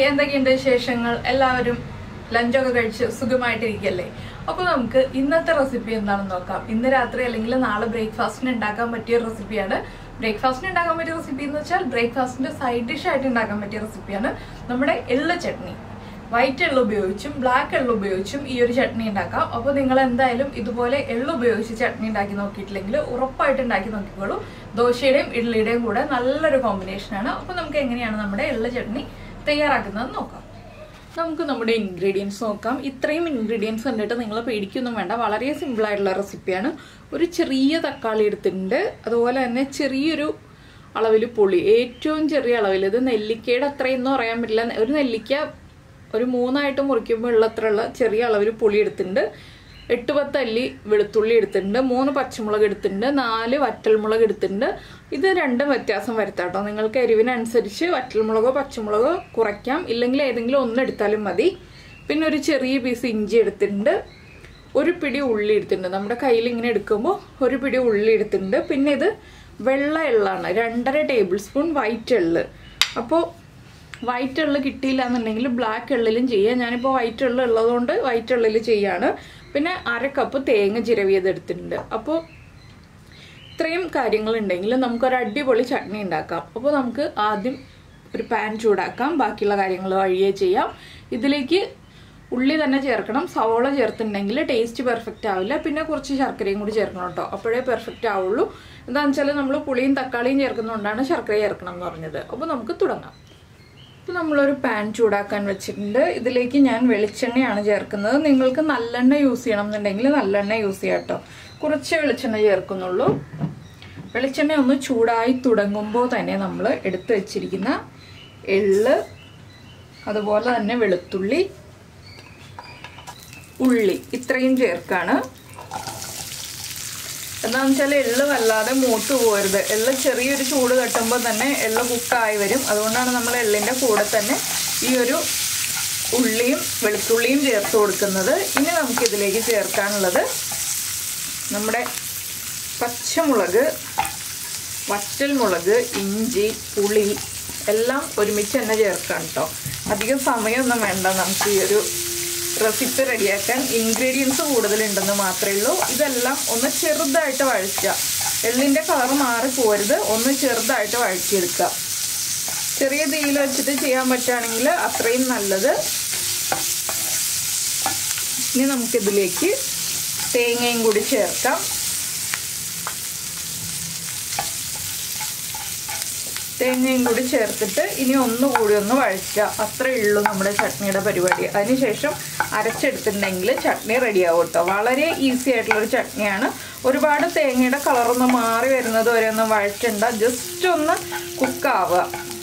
എന്തൊക്കെയുണ്ട് വിശേഷങ്ങൾ എല്ലാവരും ലഞ്ചൊക്കെ കഴിച്ച് സുഖമായിട്ടിരിക്കല്ലേ അപ്പൊ നമുക്ക് ഇന്നത്തെ റെസിപ്പി എന്താണെന്ന് നോക്കാം ഇന്ന് രാത്രി അല്ലെങ്കിൽ നാളെ ബ്രേക്ക്ഫാസ്റ്റിന് ഉണ്ടാക്കാൻ പറ്റിയ റെസിപ്പിയാണ് ബ്രേക്ക്ഫാസ്റ്റിന് ഉണ്ടാക്കാൻ പറ്റിയ റെസിപ്പി എന്ന് വെച്ചാൽ ബ്രേക്ക്ഫാസ്റ്റിന്റെ സൈഡ് ഡിഷ് ആയിട്ട് ഉണ്ടാക്കാൻ പറ്റിയ റെസിപ്പിയാണ് നമ്മുടെ എള്ള് ചട്നി വൈറ്റ് എള്ള് ഉപയോഗിച്ചും ബ്ലാക്ക് എള്ള് ഉപയോഗിച്ചും ഈ ഒരു ചട്നി ഉണ്ടാക്കാം അപ്പോൾ നിങ്ങൾ എന്തായാലും ഇതുപോലെ എള്ള് ഉപയോഗിച്ച് ചട്നി ഉണ്ടാക്കി നോക്കിയിട്ടില്ലെങ്കിൽ ഉറപ്പായിട്ട് ഉണ്ടാക്കി നോക്കിക്കോളൂ ദോശയുടെയും ഇഡ്ഡലിയുടെയും കൂടെ നല്ലൊരു കോമ്പിനേഷനാണ് അപ്പോൾ നമുക്ക് എങ്ങനെയാണ് നമ്മുടെ എള്ള് ചട്നി തയ്യാറാക്കുന്നത് നോക്കാം നമുക്ക് നമ്മുടെ ഇൻഗ്രീഡിയൻസ് നോക്കാം ഇത്രയും ഇൻഗ്രീഡിയൻസ് കണ്ടിട്ട് നിങ്ങൾ പേടിക്കൊന്നും വേണ്ട വളരെ സിമ്പിൾ ആയിട്ടുള്ള റെസിപ്പിയാണ് ഒരു ചെറിയ തക്കാളി എടുത്തിട്ടുണ്ട് അതുപോലെ തന്നെ ചെറിയൊരു അളവിൽ പുളി ഏറ്റവും ചെറിയ അളവിൽ ഇത് നെല്ലിക്കയുടെ അത്രയൊന്നും പറയാൻ പറ്റില്ല ഒരു നെല്ലിക്ക ഒരു മൂന്നായിട്ട് മുറിക്കുമ്പോൾ ഉള്ളത്രയുള്ള ചെറിയ അളവിൽ പുളി എടുത്തിട്ടുണ്ട് എട്ട് പത്ത് അല്ലി വെളുത്തുള്ളി എടുത്തിട്ടുണ്ട് മൂന്ന് പച്ചമുളക് എടുത്തിട്ടുണ്ട് നാല് വറ്റൽമുളക് എടുത്തിട്ടുണ്ട് ഇത് രണ്ടും വ്യത്യാസം വരുത്താം കേട്ടോ നിങ്ങൾക്ക് എരിവിനനുസരിച്ച് വറ്റൽമുളകോ പച്ചമുളകോ കുറയ്ക്കാം ഇല്ലെങ്കിൽ ഏതെങ്കിലും ഒന്ന് എടുത്താലും മതി പിന്നെ ഒരു ചെറിയ പീസ് ഇഞ്ചി എടുത്തിട്ടുണ്ട് ഒരു പിടി ഉള്ളി എടുത്തിട്ടുണ്ട് നമ്മുടെ കയ്യിൽ ഇങ്ങനെ എടുക്കുമ്പോൾ ഒരു പിടി ഉള്ളി എടുത്തിട്ടുണ്ട് പിന്നെ ഇത് വെള്ള എള്ളാണ് രണ്ടര ടേബിൾ സ്പൂൺ വൈറ്റ് എള്ള് അപ്പോൾ വൈറ്റ് എള്ള് കിട്ടിയില്ല എന്നുണ്ടെങ്കിൽ ബ്ലാക്ക് എള്ളിലും ചെയ്യാം ഞാനിപ്പോൾ വൈറ്റ് എള്ള് ഉള്ളതുകൊണ്ട് വൈറ്റ് എള്ളിൽ ചെയ്യാണ് പിന്നെ അര കപ്പ് തേങ്ങ ചിരവിയത് എടുത്തിട്ടുണ്ട് അപ്പോൾ ഇത്രയും കാര്യങ്ങളുണ്ടെങ്കിൽ നമുക്കൊരു അടിപൊളി ചട്നി ഉണ്ടാക്കാം അപ്പോൾ നമുക്ക് ആദ്യം ഒരു പാൻ ചൂടാക്കാം ബാക്കിയുള്ള കാര്യങ്ങൾ വഴിയേ ചെയ്യാം ഇതിലേക്ക് ഉള്ളി തന്നെ ചേർക്കണം സവോള ചേർത്തിട്ടുണ്ടെങ്കിൽ ടേസ്റ്റ് പെർഫെക്റ്റ് ആവില്ല പിന്നെ കുറച്ച് ശർക്കരയും കൂടി ചേർക്കണം കേട്ടോ അപ്പോഴേ പെർഫെക്റ്റ് ആവുള്ളൂ എന്താണെന്ന് വെച്ചാൽ നമ്മൾ പുളിയും തക്കാളിയും ചേർക്കുന്നതുകൊണ്ടാണ് ശർക്കര ചേർക്കണം എന്ന് പറഞ്ഞത് അപ്പോൾ നമുക്ക് തുടങ്ങാം ഇപ്പോൾ നമ്മളൊരു പാൻ ചൂടാക്കാൻ വെച്ചിട്ടുണ്ട് ഇതിലേക്ക് ഞാൻ വെളിച്ചെണ്ണയാണ് ചേർക്കുന്നത് നിങ്ങൾക്ക് നല്ലെണ്ണ യൂസ് ചെയ്യണം എന്നുണ്ടെങ്കിൽ നല്ലെണ്ണ യൂസ് ചെയ്യാം കേട്ടോ കുറച്ച് വെളിച്ചെണ്ണ ചേർക്കുന്നുള്ളൂ വെളിച്ചെണ്ണ ഒന്ന് ചൂടായി തുടങ്ങുമ്പോൾ തന്നെ നമ്മൾ എടുത്തു വെച്ചിരിക്കുന്ന എള്ള് അതുപോലെ തന്നെ വെളുത്തുള്ളി ഉള്ളി ഇത്രയും ചേർക്കാണ് എന്താണെന്ന് വെച്ചാൽ എള്ള് വല്ലാതെ മൂത്ത് പോരുത് എള്ള് ചെറിയൊരു ചൂട് തട്ടുമ്പോൾ തന്നെ എള്ള് കുക്കായി വരും അതുകൊണ്ടാണ് നമ്മൾ എള്ളിൻ്റെ കൂടെ തന്നെ ഈ ഒരു ഉള്ളിയും വെളുത്തുള്ളിയും ചേർത്ത് കൊടുക്കുന്നത് ഇനി നമുക്കിതിലേക്ക് ചേർക്കാനുള്ളത് നമ്മുടെ പച്ചമുളക് വറ്റൽമുളക് ഇഞ്ചി പുളി എല്ലാം ഒരുമിച്ച് തന്നെ ചേർക്കാം കേട്ടോ അധികം സമയമൊന്നും വേണ്ട നമുക്ക് ഈ ഒരു റെസിപ്പി റെഡിയാക്കാൻ ഇൻഗ്രീഡിയൻസ് കൂടുതലുണ്ടെന്ന് മാത്രമേ ഉള്ളൂ ഇതെല്ലാം ഒന്ന് ചെറുതായിട്ട് വഴറ്റുക എള്ളിൻ്റെ കളർ മാറി പോരുത് ഒന്ന് ചെറുതായിട്ട് വഴറ്റിയെടുക്കുക ചെറിയ തീയിൽ വെച്ചിട്ട് ചെയ്യാൻ പറ്റുകയാണെങ്കിൽ അത്രയും നല്ലത് ഇനി നമുക്കിതിലേക്ക് തേങ്ങയും കൂടി ചേർക്കാം തേങ്ങയും കൂടി ചേർത്തിട്ട് ഇനി ഒന്നുകൂടി ഒന്ന് വഴറ്റുക അത്രയേ ഉള്ളൂ നമ്മുടെ ചട്നിയുടെ പരിപാടി അതിനുശേഷം അരച്ചെടുത്തിട്ടുണ്ടെങ്കിൽ ചട്നി റെഡിയാവും കേട്ടോ വളരെ ഈസി ആയിട്ടുള്ളൊരു ചട്നിയാണ് ഒരുപാട് തേങ്ങയുടെ കളറൊന്ന് മാറി വരുന്നത് വരെ ഒന്നും വഴറ്റണ്ട ജസ്റ്റ് ഒന്ന് കുക്കാവുക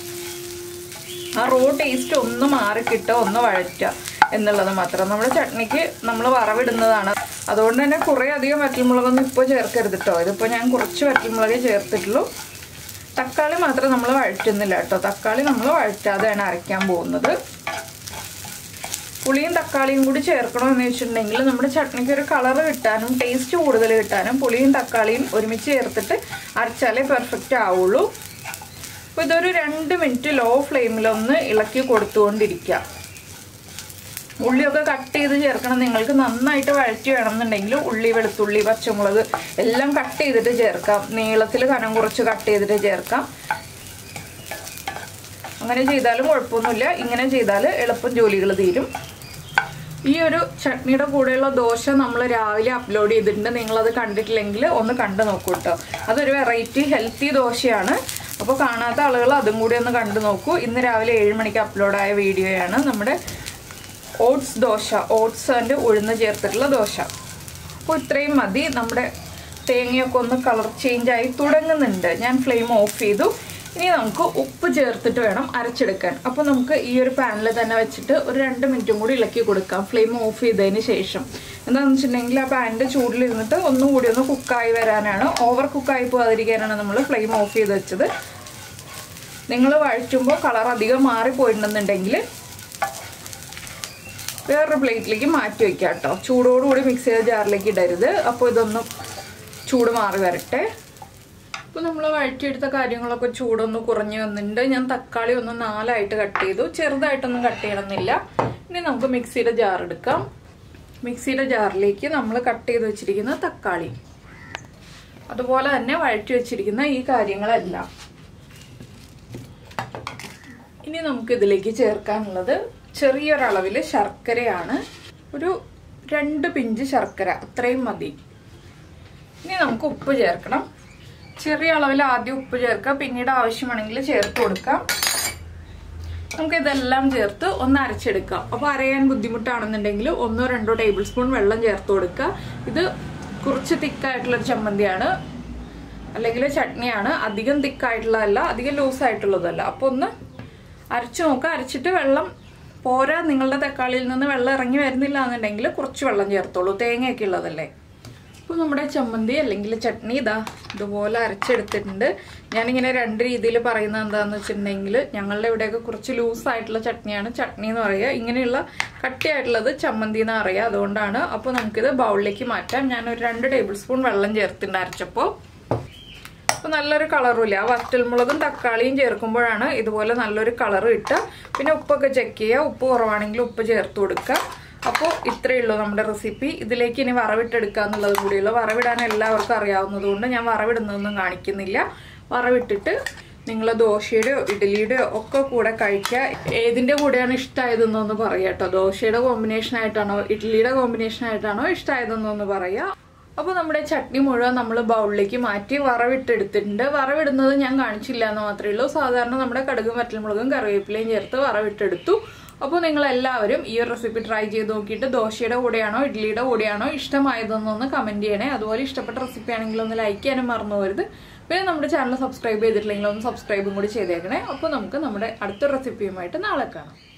ആ റോ ടേസ്റ്റ് ഒന്ന് മാറി കിട്ടുക ഒന്ന് വഴറ്റുക എന്നുള്ളത് മാത്രം നമ്മുടെ ചട്നിക്ക് നമ്മൾ വറവിടുന്നതാണ് അതുകൊണ്ട് തന്നെ കുറേ അധികം വറ്റൽമുളകൊന്നും ഇപ്പോൾ ചേർക്കരുത് കേട്ടോ ഇതിപ്പോൾ ഞാൻ കുറച്ച് വറ്റൽമുളകേ ചേർത്തിട്ടുള്ളൂ തക്കാളി മാത്രം നമ്മൾ വഴറ്റുന്നില്ല കേട്ടോ തക്കാളി നമ്മൾ വഴറ്റാതെയാണ് അരയ്ക്കാൻ പോകുന്നത് പുളിയും തക്കാളിയും കൂടി ചേർക്കണമെന്ന് വെച്ചിട്ടുണ്ടെങ്കിൽ നമ്മുടെ ചട്നിക്ക് ഒരു കളർ കിട്ടാനും ടേസ്റ്റ് കൂടുതൽ കിട്ടാനും പുളിയും തക്കാളിയും ഒരുമിച്ച് ചേർത്തിട്ട് അരച്ചാലേ പെർഫെക്റ്റ് ആവുള്ളൂ അപ്പോൾ ഇതൊരു രണ്ട് മിനിറ്റ് ലോ ഫ്ലെയിമിലൊന്ന് ഇളക്കി കൊടുത്തുകൊണ്ടിരിക്കുക ഉള്ളിയൊക്കെ കട്ട് ചെയ്ത് ചേർക്കണം നിങ്ങൾക്ക് നന്നായിട്ട് വഴറ്റി വേണമെന്നുണ്ടെങ്കിൽ ഉള്ളി വെളുത്തുള്ളി പച്ചമുളക് എല്ലാം കട്ട് ചെയ്തിട്ട് ചേർക്കാം നീളത്തിൽ കനം കുറച്ച് കട്ട് ചെയ്തിട്ട് ചേർക്കാം അങ്ങനെ ചെയ്താലും കുഴപ്പമൊന്നുമില്ല ഇങ്ങനെ ചെയ്താൽ എളുപ്പം ജോലികൾ തീരും ഈ ഒരു ചട്നിയുടെ കൂടെയുള്ള ദോശ നമ്മൾ രാവിലെ അപ്ലോഡ് ചെയ്തിട്ടുണ്ട് നിങ്ങളത് കണ്ടിട്ടില്ലെങ്കിൽ ഒന്ന് കണ്ടു നോക്കൂ കേട്ടോ അതൊരു വെറൈറ്റി ഹെൽത്തി ദോശയാണ് അപ്പോൾ കാണാത്ത ആളുകൾ അതും കൂടി ഒന്ന് കണ്ടു നോക്കൂ ഇന്ന് രാവിലെ ഏഴ് മണിക്ക് അപ്ലോഡായ വീഡിയോയാണ് നമ്മുടെ ഓട്സ് ദോശ ഓട്സ് ആൻഡ് ഉഴുന്ന് ചേർത്തിട്ടുള്ള ദോശ അപ്പോൾ ഇത്രയും മതി നമ്മുടെ തേങ്ങയൊക്കെ ഒന്ന് കളർ ചേഞ്ച് ആയി തുടങ്ങുന്നുണ്ട് ഞാൻ ഫ്ലെയിം ഓഫ് ചെയ്തു ഇനി നമുക്ക് ഉപ്പ് ചേർത്തിട്ട് വേണം അരച്ചെടുക്കാൻ അപ്പോൾ നമുക്ക് ഈ ഒരു പാനിൽ തന്നെ വെച്ചിട്ട് ഒരു രണ്ട് മിനിറ്റും കൂടി ഇളക്കി കൊടുക്കാം ഫ്ലെയിം ഓഫ് ചെയ്തതിന് ശേഷം എന്താണെന്ന് വെച്ചിട്ടുണ്ടെങ്കിൽ ആ പാനിൻ്റെ ചൂടിലിരുന്നിട്ട് ഒന്നും കൂടി ഒന്ന് കുക്കായി വരാനാണ് ഓവർ കുക്കായി പോകാതിരിക്കാനാണ് നമ്മൾ ഫ്ലെയിം ഓഫ് ചെയ്ത് വെച്ചത് നിങ്ങൾ വഴറ്റുമ്പോൾ കളർ അധികം മാറിപ്പോയിട്ടുണ്ടെന്നുണ്ടെങ്കിൽ വേറൊരു പ്ലേറ്റിലേക്ക് മാറ്റി വയ്ക്കുക കേട്ടോ ചൂടോടുകൂടി മിക്സ് ചെയ്ത ജാറിലേക്ക് ഇടരുത് അപ്പോൾ ഇതൊന്ന് ചൂട് മാറി വരട്ടെ അപ്പോൾ നമ്മൾ വഴറ്റിയെടുത്ത കാര്യങ്ങളൊക്കെ ചൂടൊന്ന് കുറഞ്ഞു വന്നിട്ടുണ്ട് ഞാൻ തക്കാളി ഒന്ന് നാലായിട്ട് കട്ട് ചെയ്തു ചെറുതായിട്ടൊന്നും കട്ട് ചെയ്യണമെന്നില്ല ഇനി നമുക്ക് മിക്സിയുടെ ജാർ എടുക്കാം മിക്സിയുടെ ജാറിലേക്ക് നമ്മൾ കട്ട് ചെയ്ത് വെച്ചിരിക്കുന്ന തക്കാളി അതുപോലെ തന്നെ വഴറ്റി വെച്ചിരിക്കുന്ന ഈ കാര്യങ്ങളെല്ലാം ഇനി നമുക്ക് ഇതിലേക്ക് ചേർക്കാനുള്ളത് ചെറിയൊരളവിൽ ശർക്കരയാണ് ഒരു രണ്ട് പിഞ്ച് ശർക്കര അത്രയും മതി ഇനി നമുക്ക് ഉപ്പ് ചേർക്കണം ചെറിയ അളവിൽ ആദ്യം ഉപ്പ് ചേർക്കാം പിന്നീട് ആവശ്യമാണെങ്കിൽ ചേർത്ത് കൊടുക്കാം നമുക്ക് ഇതെല്ലാം ചേർത്ത് ഒന്ന് അരച്ചെടുക്കാം അപ്പോൾ അരയാൻ ബുദ്ധിമുട്ടാണെന്നുണ്ടെങ്കിൽ ഒന്നോ രണ്ടോ ടേബിൾ സ്പൂൺ വെള്ളം ചേർത്ത് കൊടുക്കുക ഇത് കുറച്ച് തിക്കായിട്ടുള്ളൊരു ചമ്മന്തിയാണ് അല്ലെങ്കിൽ ചട്നിയാണ് അധികം തിക്കായിട്ടുള്ളതല്ല അധികം ലൂസ് ആയിട്ടുള്ളതല്ല അപ്പോൾ ഒന്ന് അരച്ചു നോക്കുക അരച്ചിട്ട് വെള്ളം പോരാ നിങ്ങളുടെ തക്കാളിയിൽ നിന്ന് വെള്ളം ഇറങ്ങി വരുന്നില്ല എന്നുണ്ടെങ്കിൽ കുറച്ച് വെള്ളം ചേർത്തോളൂ തേങ്ങയൊക്കെ ഉള്ളതല്ലേ അപ്പോൾ നമ്മുടെ ചമ്മന്തി അല്ലെങ്കിൽ ചട്നി ഇതാ ഇതുപോലെ അരച്ചെടുത്തിട്ടുണ്ട് ഞാനിങ്ങനെ രണ്ട് രീതിയിൽ പറയുന്നത് എന്താണെന്ന് വെച്ചിട്ടുണ്ടെങ്കിൽ ഞങ്ങളുടെ ഇവിടെയൊക്കെ കുറച്ച് ലൂസ് ആയിട്ടുള്ള ചട്നിയാണ് ചട്നി എന്ന് പറയുക ഇങ്ങനെയുള്ള കട്ടിയായിട്ടുള്ളത് ചമ്മന്തി എന്ന് പറയുക അതുകൊണ്ടാണ് അപ്പോൾ നമുക്കിത് ബൗളിലേക്ക് മാറ്റാം ഞാൻ ഒരു രണ്ട് ടേബിൾ സ്പൂൺ വെള്ളം ചേർത്തിട്ടുണ്ട് അരച്ചപ്പോൾ അപ്പോൾ നല്ലൊരു കളറും ഇല്ല വറ്റൽമുളകും തക്കാളിയും ചേർക്കുമ്പോഴാണ് ഇതുപോലെ നല്ലൊരു കളർ കിട്ടുക പിന്നെ ഉപ്പൊക്കെ ചെക്ക് ചെയ്യുക ഉപ്പ് കുറവാണെങ്കിൽ ഉപ്പ് ചേർത്ത് കൊടുക്കുക അപ്പോൾ ഇത്രയേ ഉള്ളൂ നമ്മുടെ റെസിപ്പി ഇതിലേക്ക് ഇനി വറവിട്ടെടുക്കുക എന്നുള്ളത് കൂടിയുള്ളൂ വറവിടാൻ എല്ലാവർക്കും അറിയാവുന്നതുകൊണ്ട് ഞാൻ വറവിടുന്നതൊന്നും കാണിക്കുന്നില്ല വറവിട്ടിട്ട് നിങ്ങൾ ദോശയുടെയോ ഇഡ്ഡലിയുടെയോ ഒക്കെ കൂടെ കഴിക്കുക ഏതിൻ്റെ കൂടെയാണ് ഇഷ്ടമായതെന്നൊന്ന് പറയാം കേട്ടോ ദോശയുടെ കോമ്പിനേഷൻ ആയിട്ടാണോ ഇഡ്ഡലിയുടെ കോമ്പിനേഷൻ ആയിട്ടാണോ ഇഷ്ടമായതെന്നൊന്ന് പറയാം അപ്പോൾ നമ്മുടെ ചട്നി മുഴുവൻ നമ്മൾ ബൗളിലേക്ക് മാറ്റി വറവിട്ടെടുത്തിട്ടുണ്ട് വറവിടുന്നത് ഞാൻ കാണിച്ചില്ല എന്ന് മാത്രമേ ഉള്ളൂ സാധാരണ നമ്മുടെ കടുകും വറ്റൽമുളകും കറിവേപ്പിലയും ചേർത്ത് വറവിട്ടെടുത്തു അപ്പോൾ നിങ്ങൾ എല്ലാവരും ഈ ഒരു റെസിപ്പി ട്രൈ ചെയ്ത് നോക്കിയിട്ട് ദോശയുടെ കൂടെയാണോ ഇഡ്ഡലിയുടെ കൂടെയാണോ ഇഷ്ടമായതെന്നൊന്ന് കമൻറ്റ് ചെയ്യണേ അതുപോലെ ഇഷ്ടപ്പെട്ട റെസിപ്പി ആണെങ്കിൽ ഒന്ന് ലൈക്ക് ചെയ്യാനും മറന്നു പോരുത് പിന്നെ നമ്മുടെ ചാനൽ സബ്സ്ക്രൈബ് ചെയ്തിട്ടില്ലെങ്കിൽ ഒന്ന് സബ്സ്ക്രൈബും കൂടി ചെയ്തേക്കണേ അപ്പോൾ നമുക്ക് നമ്മുടെ അടുത്ത റെസിപ്പിയുമായിട്ട് നാളെ കാണാം